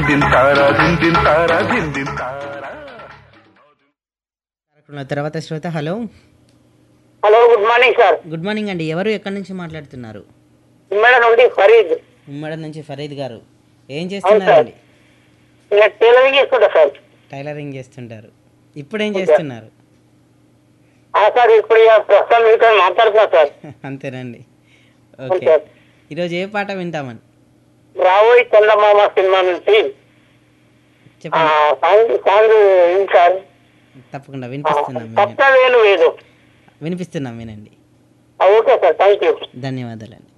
దిన్ తారా దిన్ దిన్ తారా దిన్ దిన్ తారా కార్యక్రమంలో తర్వాత శ్రోత hello hello good morning sir good morning అండి ఎవరు ఎక్కడి నుంచి మాట్లాడుతున్నారు మేడం నుండి ఫరీద్ ఉమ్మడి నుంచి ఫరీద్ గారు ఏం చేస్తున్నారండి నేను టైలరింగ్ చేసుకుంటా సార్ టైలరింగ్ చేస్తుంటారు ఇప్పుడు ఏం చేస్తున్నారు ఆ సార్ ఇప్పుడు ఇక ప్రస్తుతం మీతో మాట్లాడుతున్నా సార్ అంతేనండి అవును ఓకే సార్ ఈరోజు ఏ పాట వింటామని రాబోయే చందమామ సినిమా నుంచి ఆ చెప్పండి సాంగ్ సాంగ్ ఏంటి సార్ తప్పకుండా వినిపిస్తున్నాం వినండి కొత్త వేలు వేదు వినిపిస్తున్నాం వినండి ఓకే సార్ థ్యాంక్ యూ ధన్యవాదాలండి